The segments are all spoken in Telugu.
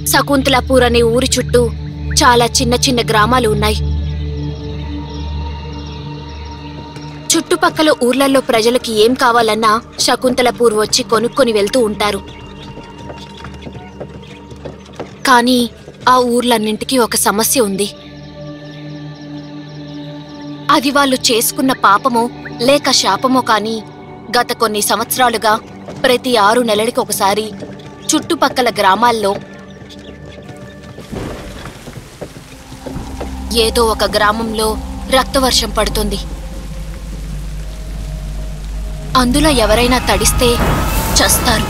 శకుంతలాపూర్ అనే ఊరి చుట్టూ చాలా చిన్న చిన్న గ్రామాలు ఉన్నాయి చుట్టుపక్కల ఊర్లలో ప్రజలకి ఏం కావాలన్నా శకుంతలపూర్ వచ్చి కొనుక్కొని వెళ్తూ ఉంటారు కానీ ఆ ఊర్లన్నింటికీ ఒక సమస్య ఉంది అది వాళ్ళు చేసుకున్న పాపమో లేక శాపమో కాని గత కొన్ని సంవత్సరాలుగా ప్రతి ఆరు నెలలకి ఒకసారి చుట్టుపక్కల గ్రామాల్లో ఏదో ఒక గ్రామంలో రక్తవర్షం పడుతుంది అందులో ఎవరైనా తడిస్తే చస్తారు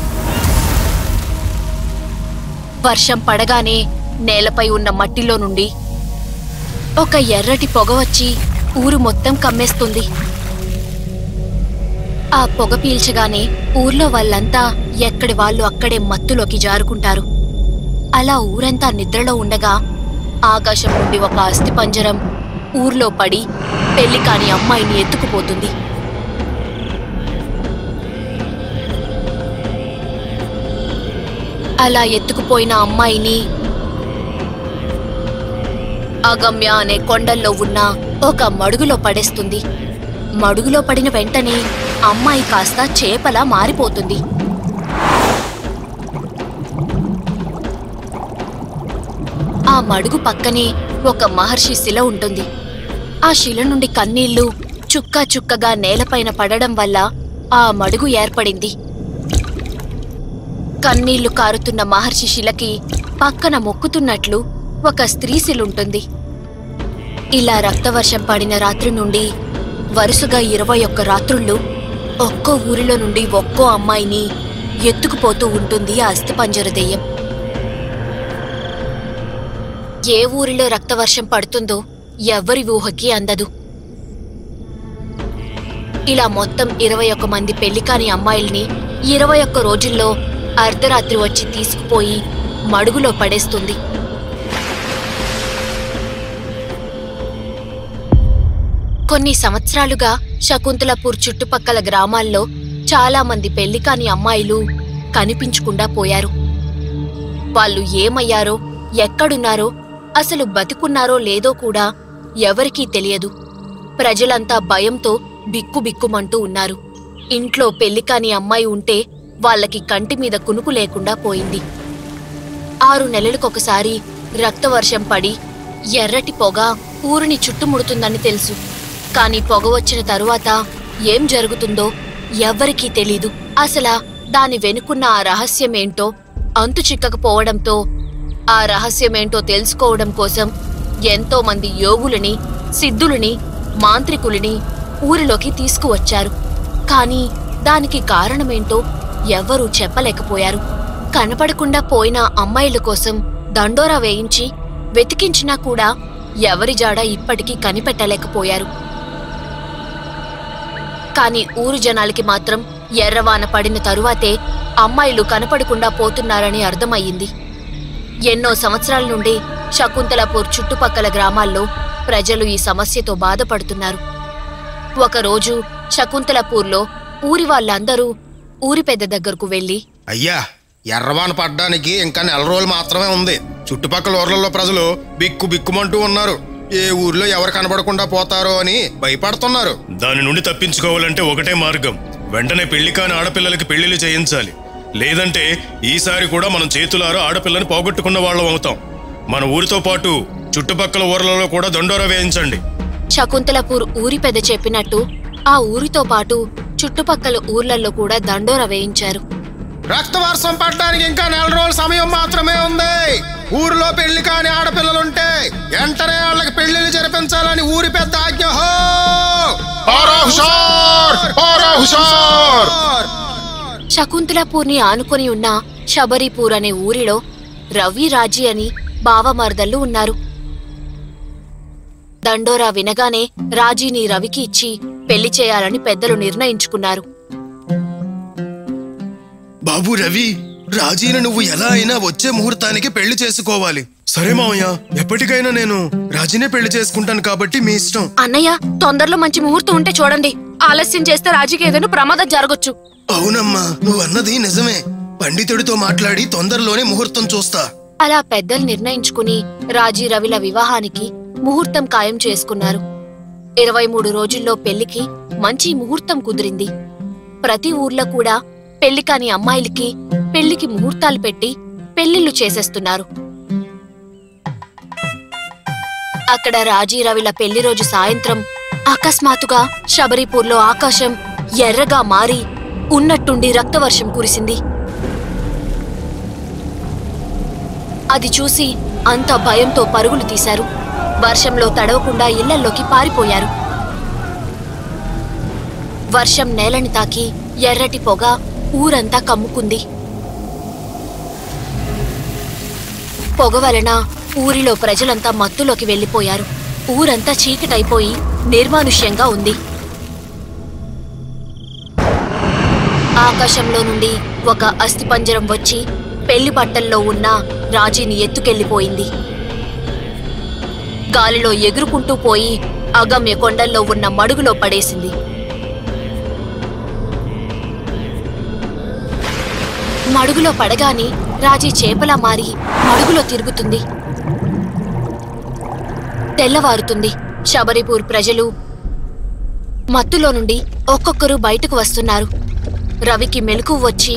వర్షం పడగానే నేలపై ఉన్న మట్టిలో నుండి ఒక ఎర్రటి పొగ వచ్చి ఊరు మొత్తం కమ్మేస్తుంది ఆ పొగ పీల్చగానే ఊర్లో వాళ్ళంతా ఎక్కడి వాళ్ళు అక్కడే మత్తులోకి జారుకుంటారు అలా ఊరంతా నిద్రలో ఉండగా ఆకాశం నుండి ఒక అస్థిపంజరం ఊర్లో పడి పెళ్లి కాని అమ్మాయిని ఎత్తుకుపోతుంది అలా ఎత్తుకుపోయిన అమ్మాయిని అగమ్య అనే కొండల్లో ఉన్న ఒక మడుగులో పడేస్తుంది మడుగులో పడిన వెంటనే అమ్మాయి కాస్త చేపలా మారిపోతుంది ఆ మడుగు పక్కనే ఒక మహర్షి శిల ఉంటుంది ఆ శిల నుండి కన్నీళ్లు చుక్క చుక్కగా నేలపైన పడడం వల్ల ఆ మడుగు ఏర్పడింది కన్నీళ్లు కారుతున్న మహర్షి శిలకి పక్కన మొక్కుతున్నట్లు ఒక స్త్రీ శిలుంటుంది ఇలా రక్తవర్షం పడిన రాత్రి నుండి వరుసగా ఇరవై ఒక్క రాత్రుళ్ళు ఒక్కో ఊరిలో నుండి ఒక్కో అమ్మాయిని ఎత్తుకుపోతూ ఉంటుంది ఆ అస్థిపంజర దెయ్యం ఏ ఊరిలో రక్తవర్షం పడుతుందో ఎవ్వరి ఊహకి అందదు ఇలా మొత్తం ఇరవై ఒక్క మంది పెళ్లికాని అమ్మాయిల్ని ఇరవై ఒక్క రోజుల్లో అర్ధరాత్రి వచ్చి తీసుకుపోయి మడుగులో పడేస్తుంది కొన్ని సంవత్సరాలుగా శకుంతలపూర్ చుట్టుపక్కల గ్రామాల్లో చాలా మంది పెళ్లికాని అమ్మాయిలు కనిపించకుండా పోయారు వాళ్ళు ఏమయ్యారో ఎక్కడున్నారో అసలు బతికున్నారో లేదో కూడా ఎవరికీ తెలియదు ప్రజలంతా భయంతో బిక్కుబిక్కుమంటూ ఉన్నారు ఇంట్లో పెళ్లికాని అమ్మాయి ఉంటే వాళ్ళకి కంటి మీద కునుకు లేకుండా పోయింది ఆరు నెలలకొకసారి రక్తవర్షం పడి ఎర్రటి పొగ ఊరిని చుట్టుముడుతుందని తెలుసు కాని పొగ వచ్చిన తరువాత ఏం జరుగుతుందో ఎవ్వరికీ తెలీదు అసలా దాని వెనుకున్న ఆ రహస్యమేంటో అంతు చిక్కకపోవడంతో ఆ రహస్యమేంటో తెలుసుకోవడం కోసం ఎంతో మంది యోగులని సిద్ధులని మాంత్రికులని ఊరిలోకి తీసుకువచ్చారు కానీ దానికి కారణమేంటో ఎవ్వరూ చెప్పలేకపోయారు కనపడకుండా పోయిన అమ్మాయిల కోసం దండోరా వేయించి వెతికించినా కూడా ఎవరి జాడ ఇప్పటికీ కనిపెట్టలేకపోయారు కాని ఊరు జనాలకి మాత్రం ఎర్రవాన పడిన తరువాతే అమ్మాయిలు కనపడకుండా పోతున్నారని అర్థమయ్యింది ఎన్నో సంవత్సరాల నుండి శకుంతలపూర్ చుట్టుపక్కల గ్రామాల్లో ప్రజలు ఈ సమస్యతో బాధపడుతున్నారు ఒకరోజు శకుంతలపూర్లో ఊరి వాళ్ళందరూ ఊరి పెద్ద దగ్గరకు వెళ్లి అయ్యా ఎర్రవాన పడ్డానికి ఇంకా నెల రోజులు మాత్రమే ఉంది చుట్టుపక్కల ఊర్లలో ప్రజలు బిక్కు బిక్కుమంటూ ఉన్నారు ఏ ఊర్లో ఎవరు కనబడకుండా పోతారో అని భయపడుతున్నారు దాని నుండి తప్పించుకోవాలంటే ఒకటే మార్గం వెంటనే పెళ్లి కాని ఆడపిల్లలకి పెళ్లిళ్ళు చేయించాలి లేదంటే ఈసారి కూడా మనం చేతులారా ఆడపిల్లని పోగొట్టుకున్న వాళ్ళం అవుతాం మన ఊరితో పాటు చుట్టుపక్కల ఊర్లలో కూడా దండోరా వేయించండి శకుంతలపూర్ ఊరి పెద్ద చెప్పినట్టు ఆ ఊరితో పాటు చుట్టుపక్కల ఊర్లలో కూడా దండోర వేయించారు రక్తవర్షం పడడానికి ఇంకా నెల రోజుల సమయం మాత్రమే ఉంది ఊరిలో పెళ్లి కాని ఆడపిల్లలుంటే వెంటనే వాళ్ళకి పెళ్లిళ్ళు జరిపించాలని ఊరి పెద్ద ఆజ్ఞ హో! హోరా హుషార్! హోరా హుషార్! శకుంతలాపూర్ని ఆనుకొని ఉన్న శబరిపూర్ అనే ఊరిలో రవి రాజీ అని బావమర్దళ్ళు ఉన్నారు దండోరా వినగానే రాజీని రవికి ఇచ్చి పెళ్లి చేయాలని పెద్దలు నిర్ణయించుకున్నారు బాబు రవి రాజీని నువ్వు ఎలా అయినా వచ్చే ముహూర్తానికి పెళ్లి చేసుకోవాలి సరే మావయ్య ఎప్పటికైనా నేను రాజీనే పెళ్లి చేసుకుంటాను కాబట్టి మీ ఇష్టం అన్నయ్య తొందరలో మంచి ముహూర్తం ఉంటే చూడండి ఆలస్యం చేస్తే రాజీకి ఏదైనా ప్రమాదం జరగొచ్చు అవునమ్మా నువ్వు అన్నది నిజమే పండితుడితో మాట్లాడి తొందరలోనే ముహూర్తం చూస్తా అలా పెద్దలు నిర్ణయించుకుని రాజీ రవిల వివాహానికి ముహూర్తం ఖాయం చేసుకున్నారు ఇరవై మూడు రోజుల్లో పెళ్లికి మంచి ముహూర్తం కుదిరింది ప్రతి ఊర్లో కూడా పెళ్లి కాని అమ్మాయిలకి పెళ్లికి ముహూర్తాలు పెట్టి పెళ్లిళ్లు చేసేస్తున్నారు అక్కడ రాజీ రవిల పెళ్లి రోజు సాయంత్రం అకస్మాత్తుగా శబరిపూర్లో ఆకాశం ఎర్రగా మారి ఉన్నట్టుండి రక్తవర్షం కురిసింది అది చూసి అంత భయంతో పరుగులు తీశారు వర్షంలో తడవకుండా ఇళ్లల్లోకి పారిపోయారు వర్షం నేలని తాకి ఎర్రటి పొగ ఊరంతా కమ్ముకుంది పొగ వలన ఊరిలో ప్రజలంతా మత్తులోకి వెళ్లిపోయారు ఊరంతా చీకటైపోయి నిర్మానుష్యంగా ఉంది ఆకాశంలో నుండి ఒక అస్థిపంజరం వచ్చి పెళ్లి బట్టల్లో ఉన్న రాజీని ఎత్తుకెళ్లిపోయింది గాలిలో ఎగురుకుంటూ పోయి అగమ్య కొండల్లో ఉన్న మడుగులో పడేసింది మడుగులో పడగాని రాజీ చేపలా మారి మడుగులో తిరుగుతుంది తెల్లవారుతుంది శబరిపూర్ ప్రజలు మత్తులో నుండి ఒక్కొక్కరు బయటకు వస్తున్నారు రవికి మెలకు వచ్చి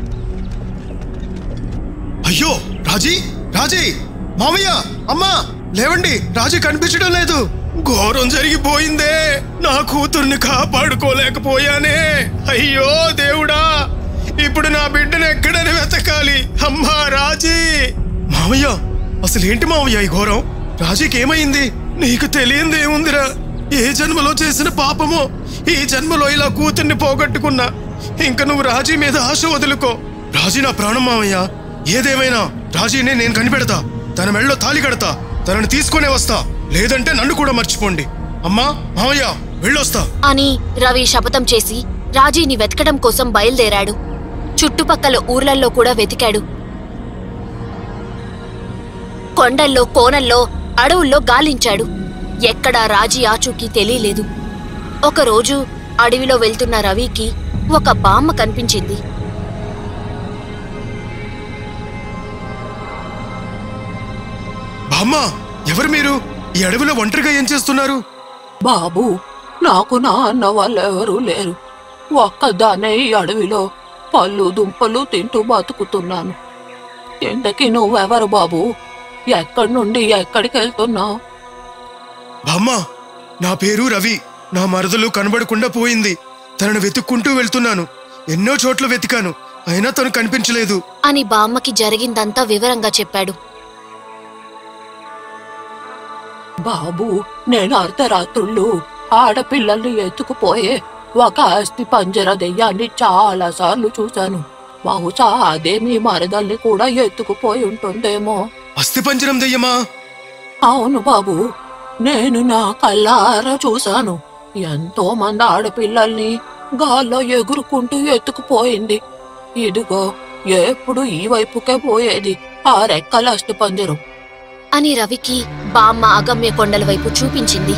అయ్యో రాజీ రాజీ మామయ్య అమ్మా లేవండి రాజీ కనిపించడం లేదు ఘోరం జరిగిపోయిందే నా కూతుర్ని కాపాడుకోలేకపోయానే అయ్యో దేవుడా ఇప్పుడు నా బిడ్డను ఎక్కడని వెతకాలి అమ్మా రాజీ మామయ్య అసలేంటి మామయ్య ఈ ఘోరం రాజీకి ఏమైంది నీకు తెలియందేముందిరా ఏ జన్మలో చేసిన పాపమో ఈ జన్మలో ఇలా కూతుర్ని పోగొట్టుకున్నా ఇంక నువ్వు రాజీ మీద ఆశ వదులుకో రాజీ నా ప్రాణం మామయ్య ఏదేమైనా రాజీని నేను కనిపెడతా తన మెళ్ళలో తాలి కడతా తనని తీసుకునే వస్తా లేదంటే నన్ను కూడా మర్చిపోండి అమ్మా మామయ్య వెళ్ళొస్తా అని రవి శపథం చేసి రాజీని వెతకడం కోసం బయలుదేరాడు చుట్టుపక్కల ఊర్లల్లో కూడా వెతికాడు కొండల్లో కోనల్లో అడవుల్లో గాలించాడు ఎక్కడా రాజీ ఆచూకీ తెలియలేదు ఒకరోజు అడవిలో వెళ్తున్న రవికి ఒక బామ్మ కనిపించింది బామ్మ ఎవరు మీరు ఈ అడవిలో ఒంటరిగా ఏం చేస్తున్నారు బాబు నాకు నా అన్న వాళ్ళెవరూ లేరు ఒక్కదానే ఈ అడవిలో పళ్ళు దుంపలు తింటూ బతుకుతున్నాను ఎండకి నువ్వెవరు బాబు ఎక్కడి నుండి ఎక్కడికి వెళ్తున్నావు బామ్మ నా పేరు రవి నా మరదలు కనబడకుండా పోయింది తనను వెతుక్కుంటూ వెళ్తున్నాను ఎన్నో చోట్ల వెతికాను అయినా తను కనిపించలేదు అని బామ్మకి జరిగిందంతా వివరంగా చెప్పాడు బాబు నేను అర్ధరాత్రుళ్ళు ఆడపిల్లల్ని ఎత్తుకుపోయే ఒక అస్థి పంజర దెయ్యాన్ని చాలా సార్లు చూశాను బహుశా అదే మీ మరదల్ని కూడా ఎత్తుకుపోయి ఉంటుందేమో అస్థిపంజరం దెయ్యమా అవును బాబు నేను నా కళ్ళారా చూశాను ఎంతో మంది ఆడపిల్లల్ని గాల్లో ఎగురుకుంటూ ఎత్తుకుపోయింది ఇదిగో ఎప్పుడు ఈ వైపుకే పోయేది ఆ రెక్కల అస్థిపంజరం అని రవికి బామ్మ అగమ్య కొండల వైపు చూపించింది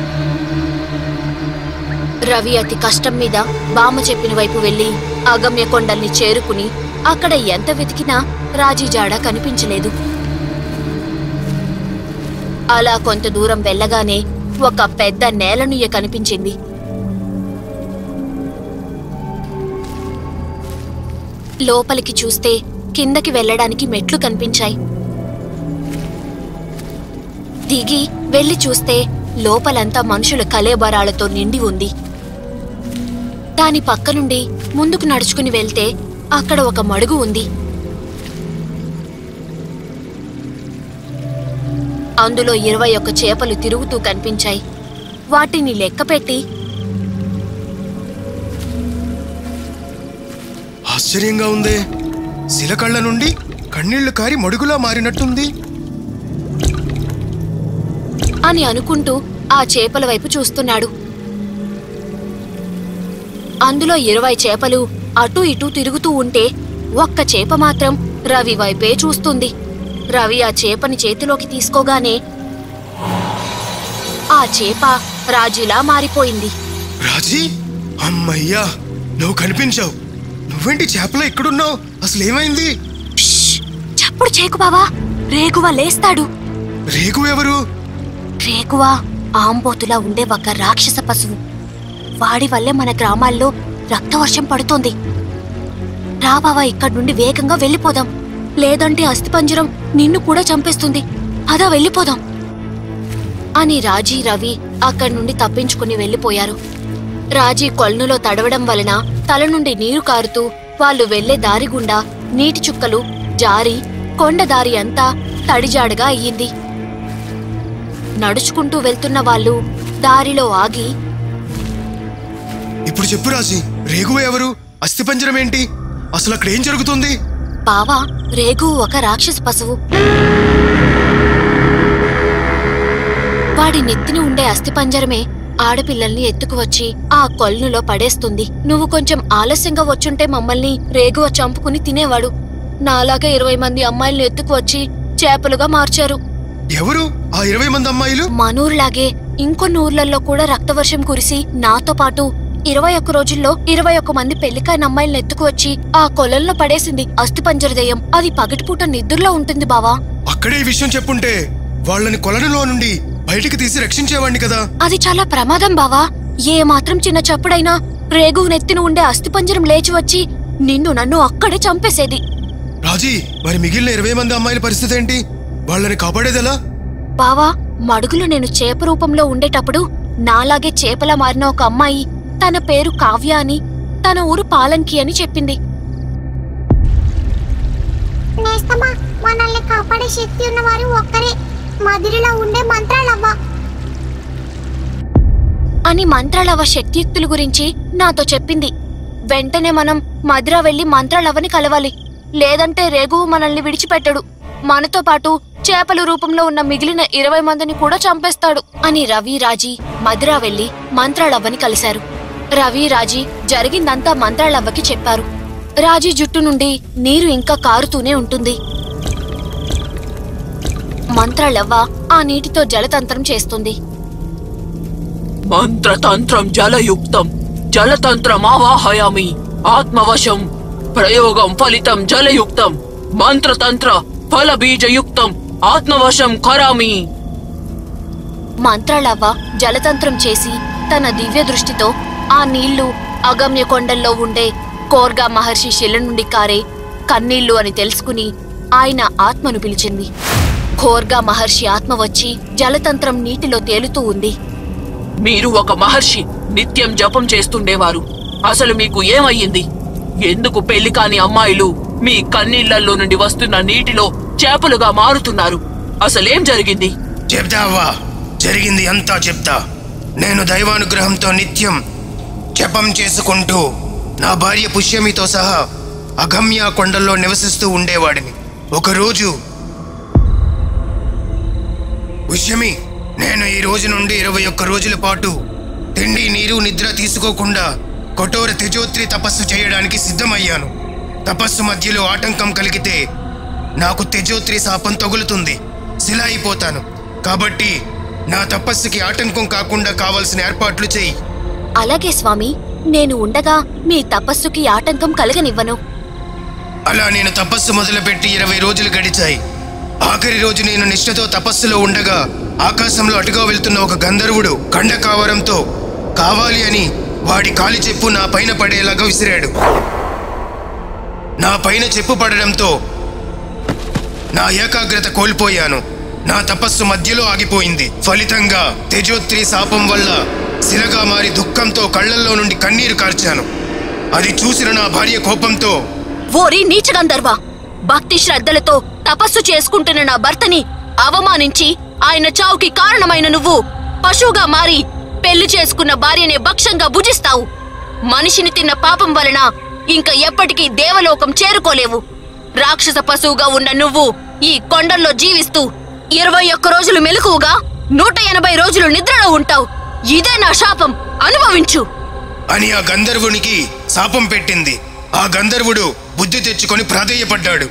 రవి అతి కష్టం మీద బామ్మ చెప్పిన వైపు వెళ్లి అగమ్య కొండల్ని చేరుకుని అక్కడ ఎంత వెతికినా రాజీ జాడ కనిపించలేదు అలా కొంత దూరం వెళ్ళగానే ఒక పెద్ద నేలనుయ్య కనిపించింది లోపలికి చూస్తే కిందకి వెళ్ళడానికి మెట్లు కనిపించాయి దిగి వెళ్లి చూస్తే లోపలంతా మనుషుల కలేబరాలతో నిండి ఉంది దాని పక్క నుండి ముందుకు నడుచుకుని వెళ్తే అక్కడ ఒక మడుగు ఉంది అందులో ఇరవై ఒక్క చేపలు తిరుగుతూ కనిపించాయి వాటిని లెక్కపెట్టి ఆశ్చర్యంగా ఉందే శిలకళ్ళ నుండి కన్నీళ్లు కారి మడుగులా మారినట్టుంది అని అనుకుంటూ ఆ చేపల వైపు చూస్తున్నాడు అందులో ఇరవై చేపలు అటూ ఇటూ తిరుగుతూ ఉంటే ఒక్క చేప మాత్రం రవి వైపే చూస్తుంది రవి ఆ చేపని చేతిలోకి తీసుకోగానే ఆ చేప రాజీలా మారిపోయింది రాజీ అమ్మయ్యా నువ్వు కనిపించావు నువ్వేంటి చేపలో ఎక్కడున్నావు అసలు ఏమైంది "షష్! చెప్ప చప్పుడు చేయకు బావా రేగువ లేస్తాడు రేగు ఎవరు రేగువ ఆంబోతులా ఉండే ఒక రాక్షస పశువు వాడి వల్లే మన గ్రామాల్లో రక్తవర్షం పడుతోంది రా బావా ఇక్కడి నుండి వేగంగా వెళ్ళిపోదాం లేదంటే అస్థిపంజరం నిన్ను కూడా చంపేస్తుంది అదా వెళ్ళిపోదాం అని రాజీ రవి అక్కడి నుండి తప్పించుకుని వెళ్ళిపోయారు రాజీ కొలనులో తడవడం వలన తల నుండి నీరు కారుతూ వాళ్ళు వెళ్లే దారి గుండా నీటి చుక్కలు జారి కొండ దారి అంతా తడిజాడుగా అయ్యింది నడుచుకుంటూ వెళ్తున్న వాళ్ళు దారిలో ఆగి ఇప్పుడు చెప్పు రాజీ రేగు ఎవరు అస్థిపంజరం ఏంటి అసలు అక్కడ ఏం జరుగుతుంది బావా రేగు ఒక రాక్షస పశువు వాడి నెత్తిన ఉండే అస్థిపంజరమే ఆడపిల్లల్ని ఎత్తుకువచ్చి ఆ కొల్నులో పడేస్తుంది నువ్వు కొంచెం ఆలస్యంగా వచ్చుంటే మమ్మల్ని రేగువ చంపుకుని తినేవాడు నాలాగా ఇరవై మంది అమ్మాయిల్ని ఎత్తుకువచ్చి చేపలుగా మార్చారు ఎవరు ఆ ఇరవై మంది అమ్మాయిలు మనూర్లాగే ఇంకొన్ని ఊర్లలో కూడా రక్తవర్షం కురిసి నాతో పాటు ఇరవై ఒక్క రోజుల్లో ఇరవై ఒక్క మంది పెళ్లికాయన అమ్మాయిల్ని ఎత్తుకువచ్చి ఆ కొలంలో పడేసింది అస్థిపంజర దెయ్యం అది పగటిపూట నిద్రలో ఉంటుంది బావా అక్కడే ఈ విషయం చెప్పుంటే వాళ్ళని కొలనులో నుండి బయటికి తీసి రక్షించేవాణ్ణి కదా అది చాలా ప్రమాదం బావా ఏ మాత్రం చిన్న చప్పుడైనా రేగు నెత్తిన ఉండే అస్థిపంజరం లేచి వచ్చి నిన్ను నన్ను అక్కడే చంపేసేది రాజీ మరి మిగిలిన ఇరవై మంది అమ్మాయిల పరిస్థితి ఏంటి వాళ్ళని కాపాడేదెలా బావా మడుగులో నేను చేప రూపంలో ఉండేటప్పుడు నాలాగే చేపలా మారిన ఒక అమ్మాయి తన పేరు కావ్య అని తన ఊరు పాలంకి అని చెప్పింది నేస్తమా మనల్ని కాపాడే శక్తి ఉన్నవారు ఒక్కరే మదిరిలో ఉండే మంత్రాలవ్వ అని మంత్రాలవ శక్తియుక్తుల గురించి నాతో చెప్పింది వెంటనే మనం మధుర వెళ్లి మంత్రాలవని కలవాలి లేదంటే రేగు మనల్ని విడిచిపెట్టడు మనతో పాటు చేపల రూపంలో ఉన్న మిగిలిన ఇరవై మందిని కూడా చంపేస్తాడు అని రవి రాజీ మధుర వెళ్లి మంత్రాలవ్వని కలిశారు రవి రాజీ జరిగిందంతా మంత్రాలవ్వకి చెప్పారు రాజీ జుట్టు నుండి నీరు ఇంకా కారుతూనే ఉంటుంది మంత్రాలవ్వ ఆ నీటితో జలతంత్రం చేస్తుంది మంత్రతంత్రం జలయుక్తం జలతంత్రం ఆవాహయామి ఆత్మవశం ప్రయోగం ఫలితం జలయుక్తం మంత్రతంత్ర ఫల బీజయుక్తం ఆత్మవశం కరామి మంత్రాలవ్వ జలతంత్రం చేసి తన దివ్య దృష్టితో ఆ నీళ్లు అగమ్య కొండల్లో ఉండే కోర్గా మహర్షి శిల నుండి కారే కన్నీళ్లు అని తెలుసుకుని ఆయన ఆత్మను పిలిచింది ఖోర్గా మహర్షి ఆత్మ వచ్చి జలతంత్రం నీటిలో తేలుతూ ఉంది మీరు ఒక మహర్షి నిత్యం జపం చేస్తుండేవారు అసలు మీకు ఏమయ్యింది ఎందుకు పెళ్లి కాని అమ్మాయిలు మీ కన్నీళ్లలో నుండి వస్తున్న నీటిలో చేపలుగా మారుతున్నారు అసలేం జరిగింది చెప్తావా జరిగింది అంతా చెప్తా నేను దైవానుగ్రహంతో నిత్యం జపం చేసుకుంటూ నా భార్య పుష్యమితో సహా అగమ్య కొండల్లో నివసిస్తూ ఉండేవాడిని ఒకరోజు పుష్యమి నేను ఈ రోజు నుండి ఇరవై ఒక్క రోజుల పాటు తిండి నీరు నిద్ర తీసుకోకుండా కఠోర తెజోత్రి తపస్సు చేయడానికి సిద్ధమయ్యాను తపస్సు మధ్యలో ఆటంకం కలిగితే నాకు తెజోత్రి శాపం తగులుతుంది శిల అయిపోతాను కాబట్టి నా తపస్సుకి ఆటంకం కాకుండా కావలసిన ఏర్పాట్లు చేయి అలాగే స్వామి నేను ఉండగా మీ తపస్సుకి ఆటంకం కలగనివ్వను అలా నేను తపస్సు మొదలుపెట్టి ఇరవై రోజులు గడిచాయి ఆఖరి రోజు నేను నిష్ఠతో తపస్సులో ఉండగా ఆకాశంలో అటుగా వెళ్తున్న ఒక గంధర్వుడు కండకావరంతో కావాలి అని వాడి కాలి చెప్పు నా పైన పడేలాగా విసిరాడు నా పైన చెప్పు పడడంతో నా ఏకాగ్రత కోల్పోయాను నా తపస్సు మధ్యలో ఆగిపోయింది ఫలితంగా తేజోత్రి శాపం వల్ల శిలగా మారి దుఃఖంతో కళ్ళల్లో నుండి కన్నీరు కార్చాను అది చూసిన నా భార్య కోపంతో ఓరి నీచగంధర్వ భక్తి శ్రద్ధలతో తపస్సు చేసుకుంటున్న నా భర్తని అవమానించి ఆయన చావుకి కారణమైన నువ్వు పశువుగా మారి పెళ్లి చేసుకున్న భార్యని భక్షంగా భుజిస్తావు మనిషిని తిన్న పాపం వలన ఇంక ఎప్పటికీ దేవలోకం చేరుకోలేవు రాక్షస పశువుగా ఉన్న నువ్వు ఈ కొండల్లో జీవిస్తూ ఇరవై ఒక్క రోజులు మెలకువగా నూట ఎనభై రోజులు నిద్రలో ఉంటావు ఇదే నా శాపం అనుభవించు అని ఆ గంధర్వునికి శాపం పెట్టింది ఆ గంధర్వుడు బుద్ధి తెచ్చుకొని ప్రాధేయపడ్డాడు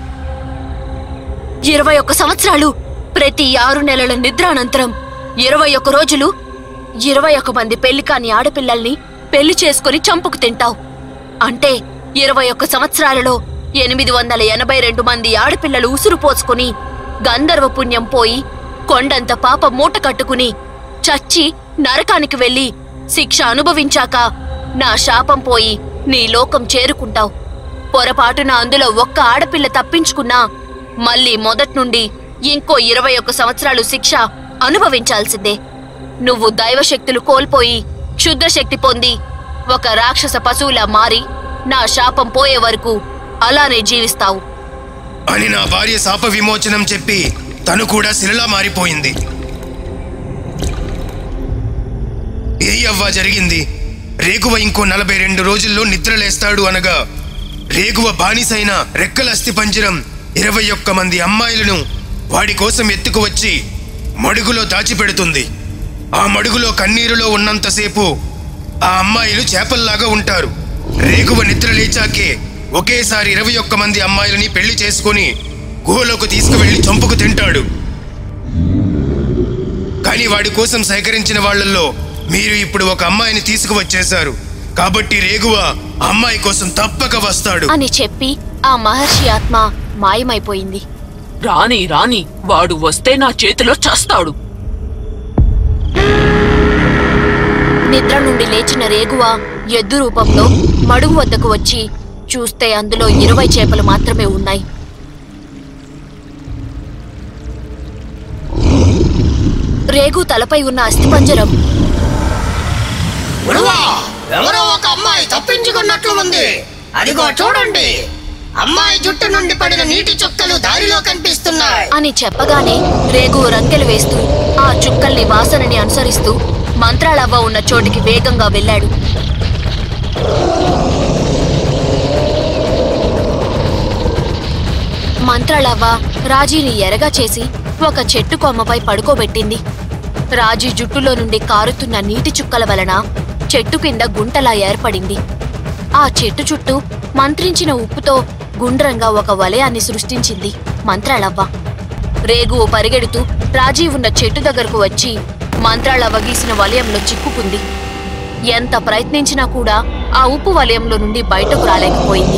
ఇరవై ఒక్క సంవత్సరాలు ప్రతి ఆరు నెలల నిద్ర అనంతరం ఇరవై ఒక్క రోజులు ఇరవై ఒక్క మంది పెళ్లి కాని ఆడపిల్లల్ని పెళ్లి చేసుకుని చంపుకు తింటావు అంటే ఇరవై ఒక్క సంవత్సరాలలో ఎనిమిది వందల ఎనభై రెండు మంది ఆడపిల్లలు ఉసురు పోసుకుని గంధర్వ పుణ్యం పోయి కొండంత పాప మూట కట్టుకుని చచ్చి నరకానికి వెళ్ళి శిక్ష అనుభవించాక నా శాపం పోయి నీ లోకం చేరుకుంటావు పొరపాటున అందులో ఒక్క ఆడపిల్ల తప్పించుకున్నా మళ్ళీ మొదట్నుండి ఇంకో ఇరవై ఒక్క సంవత్సరాలు శిక్ష అనుభవించాల్సిందే నువ్వు దైవశక్తులు కోల్పోయి క్షుద్రశక్తి పొంది ఒక రాక్షస పశువులా మారి నా శాపం పోయే వరకు అలానే జీవిస్తావు అని నా భార్య శాప విమోచనం చెప్పి తను కూడా శిలలా మారిపోయింది ఏ అవ్వా జరిగింది రేగువ ఇంకో నలభై రెండు రోజుల్లో నిద్రలేస్తాడు అనగా రేగువ బానిసైన రెక్కల అస్థిపంజరం ఇరవై ఒక్క మంది అమ్మాయిలను వాడి కోసం ఎత్తుకు వచ్చి మడుగులో దాచిపెడుతుంది ఆ మడుగులో కన్నీరులో ఉన్నంతసేపు ఆ అమ్మాయిలు చేపల్లాగా ఉంటారు రేగువ నిద్ర లేచాకే ఒకేసారి ఇరవై ఒక్క మంది అమ్మాయిలని పెళ్లి చేసుకుని గుహలోకి తీసుకువెళ్లి చంపుకు తింటాడు కానీ వాడి కోసం సేకరించిన వాళ్ళల్లో మీరు ఇప్పుడు ఒక అమ్మాయిని తీసుకువచ్చేశారు కాబట్టి రేగువ ఆ అమ్మాయి కోసం తప్పక వస్తాడు అని చెప్పి ఆ మహర్షి ఆత్మ మాయమైపోయింది రాని రాని వాడు వస్తే నా చేతిలో చస్తాడు నిద్ర నుండి లేచిన రేగువ ఎద్దు రూపంలో మడుగు వద్దకు వచ్చి చూస్తే అందులో ఇరవై చేపలు మాత్రమే ఉన్నాయి రేగు తలపై ఉన్న అస్థిపంజరం గురువా ఎవరో ఒక అమ్మాయి తప్పించుకున్నట్లు ఉంది అదిగో చూడండి అమ్మాయి జుట్టు నుండి పడిన నీటి చుక్కలు దారిలో కనిపిస్తున్నాయి అని చెప్పగానే రేగు రంకెలు వేస్తూ ఆ చుక్కల్ని వాసనని అనుసరిస్తూ మంత్రాలవ్వ ఉన్న చోటికి వేగంగా వెళ్ళాడు మంత్రాలవ్వ రాజీని ఎరగా చేసి ఒక చెట్టు కొమ్మపై పడుకోబెట్టింది రాజీ జుట్టులో నుండి కారుతున్న నీటి చుక్కల వలన చెట్టు కింద గుంటలా ఏర్పడింది ఆ చెట్టు చుట్టూ మంత్రించిన ఉప్పుతో గుండ్రంగా ఒక వలయాన్ని సృష్టించింది మంత్రాలవ్వ రేగు పరిగెడుతూ రాజీ ఉన్న చెట్టు దగ్గరకు వచ్చి మంత్రాలవ్వ గీసిన వలయంలో చిక్కుకుంది ఎంత ప్రయత్నించినా కూడా ఆ ఉప్పు వలయంలో నుండి బయటకు రాలేకపోయింది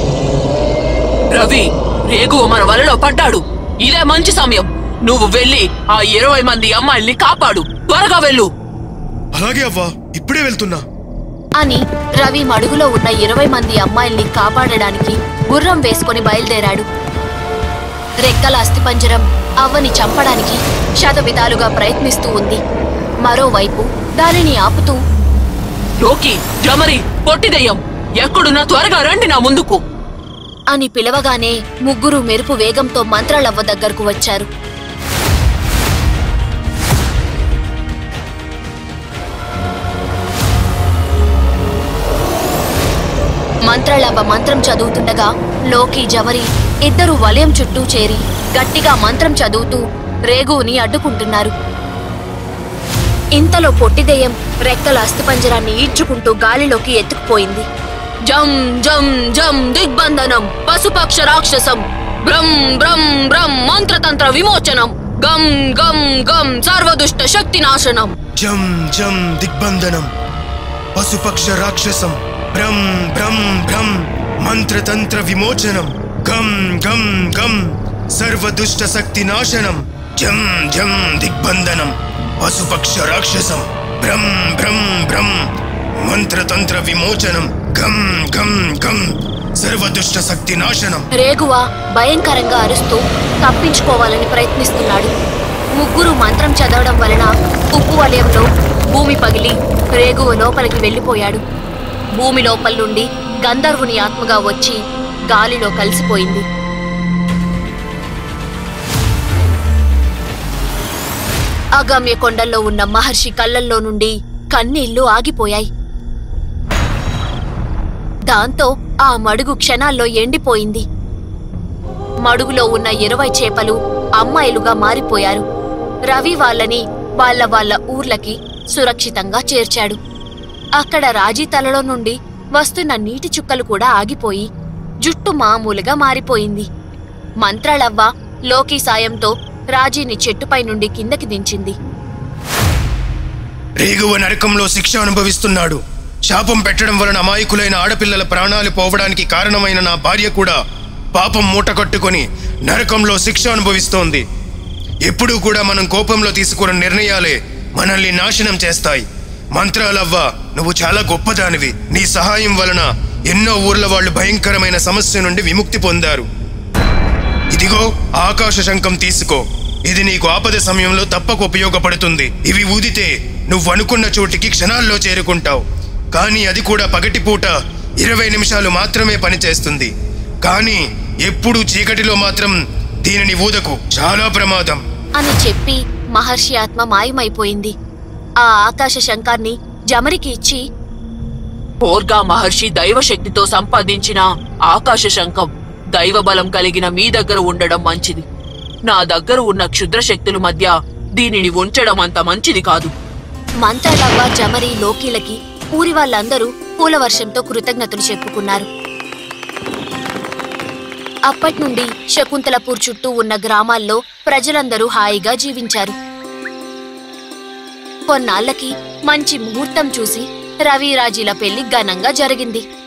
రవి రేగు మన వలలో పడ్డాడు ఇదే మంచి సమయం నువ్వు వెళ్ళి ఆ ఇరవై మంది అమ్మాయిల్ని కాపాడు త్వరగా వెళ్ళు అలాగే అవ్వా ఇప్పుడే వెళ్తున్నా అని రవి మడుగులో ఉన్న ఇరవై మంది అమ్మాయిల్ని కాపాడడానికి గుర్రం వేసుకొని బయలుదేరాడు రెక్కల అస్థిపంజరం అవ్వని చంపడానికి శతవిధాలుగా ప్రయత్నిస్తూ ఉంది మరోవైపు దానిని ఆపుతూ లోకి జమరి పొట్టిదెయ్యం ఎక్కడున్నా త్వరగా రండి నా ముందుకు అని పిలవగానే ముగ్గురు మెరుపు వేగంతో మంత్రాలవ్వ దగ్గరకు వచ్చారు మంత్రాలవ్వ మంత్రం చదువుతుండగా లోకి జమరి ఇద్దరు వలయం చుట్టూ చేరి గట్టిగా మంత్రం చదువుతూ రేగుని అడ్డుకుంటున్నారు ఇంతలో పొట్టిదెయ్యం రెక్కల అస్థిపంజరాన్ని ఈడ్చుకుంటూ గాలిలోకి ఎత్తుకుపోయింది జం జం జం దిగ్బంధనం పశుపక్ష రాక్షసం బ్రం బ్రం బ్రం మంత్రతంత్ర విమోచనం గం గం గం సర్వదుష్ట శక్తి నాశనం జం జం దిగ్బంధనం పశుపక్ష రాక్షసం భ్రం భ్రం భ్రం మంత్రతంత్ర విమోచనం గం గం గం సర్వదుష్ట శక్తి నాశనం జం జం దిగ్బంధనం పశుపక్ష రాక్షసం భ్రం భ్రం భ్రం మంత్రతంత్ర విమోచనం గం గం గం సర్వదుష్ట శక్తి నాశనం రేగువ భయంకరంగా అరుస్తూ తప్పించుకోవాలని ప్రయత్నిస్తున్నాడు ముగ్గురు మంత్రం చదవడం వలన ఉప్పు వలయంలో భూమి పగిలి రేగువ లోపలికి వెళ్ళిపోయాడు భూమి లోపల నుండి గంధర్వుని ఆత్మగా వచ్చి గాలిలో కలిసిపోయింది అగమ్య కొండల్లో ఉన్న మహర్షి కళ్ళల్లో నుండి కన్నీళ్లు ఆగిపోయాయి దాంతో ఆ మడుగు క్షణాల్లో ఎండిపోయింది మడుగులో ఉన్న ఇరవై చేపలు అమ్మాయిలుగా మారిపోయారు రవి వాళ్ళని వాళ్ళ వాళ్ళ ఊర్లకి సురక్షితంగా చేర్చాడు అక్కడ రాజీ తలలో నుండి వస్తున్న నీటి చుక్కలు కూడా ఆగిపోయి జుట్టు మామూలుగా మారిపోయింది మంత్రాలవ్వ లోకి సాయంతో రాజీని చెట్టుపై నుండి కిందకి దించింది రేగువ నరకంలో శిక్ష అనుభవిస్తున్నాడు శాపం పెట్టడం వలన అమాయకులైన ఆడపిల్లల ప్రాణాలు పోవడానికి కారణమైన నా భార్య కూడా పాపం మూట కట్టుకొని నరకంలో శిక్ష అనుభవిస్తోంది ఎప్పుడూ కూడా మనం కోపంలో తీసుకున్న నిర్ణయాలే మనల్ని నాశనం చేస్తాయి మంత్రాలవ్వ నువ్వు చాలా గొప్పదానివి నీ సహాయం వలన ఎన్నో ఊర్ల వాళ్ళు భయంకరమైన సమస్య నుండి విముక్తి పొందారు ఇదిగో ఆకాశ శంఖం తీసుకో ఇది నీకు ఆపద సమయంలో తప్పక ఉపయోగపడుతుంది ఇవి ఊదితే నువ్వు అనుకున్న చోటికి క్షణాల్లో చేరుకుంటావు కానీ అది కూడా పగటిపూట ఇరవై నిమిషాలు మాత్రమే పనిచేస్తుంది కానీ ఎప్పుడు చీకటిలో మాత్రం దీనిని ఊదకు చాలా ప్రమాదం అని చెప్పి మహర్షి ఆత్మ మాయమైపోయింది ఆ ఆకాశ శంఖాన్ని జమరికి ఇచ్చి పోర్గా మహర్షి దైవశక్తితో సంపాదించిన ఆకాశ శంఖం దైవ బలం కలిగిన మీ దగ్గర ఉండడం మంచిది నా దగ్గర ఉన్న క్షుద్ర శక్తుల మధ్య దీనిని ఉంచడం అంత మంచిది కాదు మంత్రాలవ్వ జమరి లోకీలకి ఊరి వాళ్ళందరూ పూల వర్షంతో కృతజ్ఞతలు చెప్పుకున్నారు అప్పట్నుండి శకుంతలపూర్ చుట్టూ ఉన్న గ్రామాల్లో ప్రజలందరూ హాయిగా జీవించారు కొన్నాళ్లకి మంచి ముహూర్తం చూసి రవిరాజీల పెళ్లి ఘనంగా జరిగింది